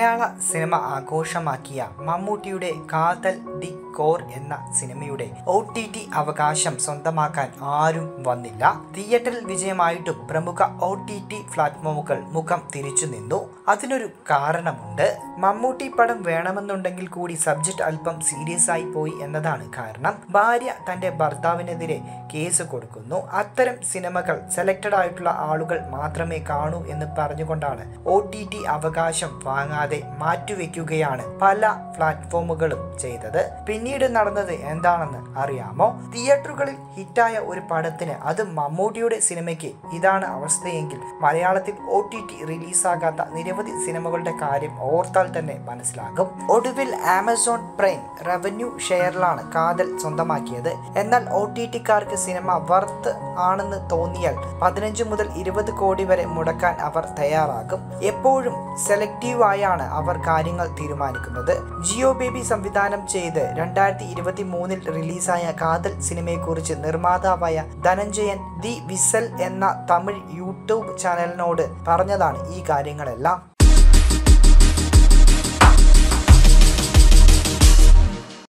മലയാള സിനിമ ആഘോഷമാക്കിയ മമ്മൂട്ടിയുടെ കാതൽ ദി കോർ എന്ന സിനിമയുടെ ഒ ടി ടി അവകാശം സ്വന്തമാക്കാൻ ആരും വന്നില്ല തിയേറ്ററിൽ വിജയമായിട്ടും പ്രമുഖ ഒ ടി ടി പ്ലാറ്റ്ഫോമുകൾ മുഖം തിരിച്ചു നിന്നു അതിനൊരു കാരണമുണ്ട് മമ്മൂട്ടി പടം വേണമെന്നുണ്ടെങ്കിൽ കൂടി സബ്ജക്റ്റ് അല്പം സീരിയസ് ആയി പോയി എന്നതാണ് കാരണം ഭാര്യ തന്റെ ഭർത്താവിനെതിരെ കേസ് കൊടുക്കുന്നു അത്തരം സിനിമകൾ സെലക്റ്റഡ് ആയിട്ടുള്ള ആളുകൾ മാത്രമേ കാണൂ എന്ന് പറഞ്ഞുകൊണ്ടാണ് ഒ ടി ടി അവകാശം വാങ്ങാതെ മാറ്റിവെക്കുകയാണ് പല പ്ലാറ്റ്ഫോമുകളും ചെയ്തത് പിന്നീട് നടന്നത് എന്താണെന്ന് അറിയാമോ തിയേറ്ററുകളിൽ ഹിറ്റായ ഒരു പടത്തിന് അത് മമ്മൂട്ടിയുടെ സിനിമയ്ക്ക് ഇതാണ് അവസ്ഥയെങ്കിൽ മലയാളത്തിൽ ഒ ടി ടി റിലീസാകാത്ത നിരവധി സിനിമകളുടെ കാര്യം ഓർത്താൽ തന്നെ മനസ്സിലാകും ഒടുവിൽ ആമസോൺ പ്രൈം റവന്യൂ ഷെയറിലാണ് കാതൽ സ്വന്തമാക്കിയത് എന്നാൽ ഒ ടി ടിക്കാർക്ക് സിനിമ വർത്ത് ആണെന്ന് തോന്നിയാൽ പതിനഞ്ച് മുതൽ ഇരുപത് കോടി വരെ മുടക്കാൻ അവർ തയ്യാറാകും എപ്പോഴും സെലക്റ്റീവ് ആയാണ് അവർ കാര്യങ്ങൾ തീരുമാനിക്കുന്നത് ജിയോ ബേബി സംവിധാനം ചെയ്ത് രണ്ടായിരത്തി ഇരുപത്തി മൂന്നിൽ റിലീസായ കാതൽ സിനിമയെക്കുറിച്ച് നിർമ്മാതാവായ ധനഞ്ജയൻ ദി വിസൽ എന്ന തമിഴ് യൂട്യൂബ് ചാനലിനോട് പറഞ്ഞതാണ് ഈ കാര്യങ്ങളെല്ലാം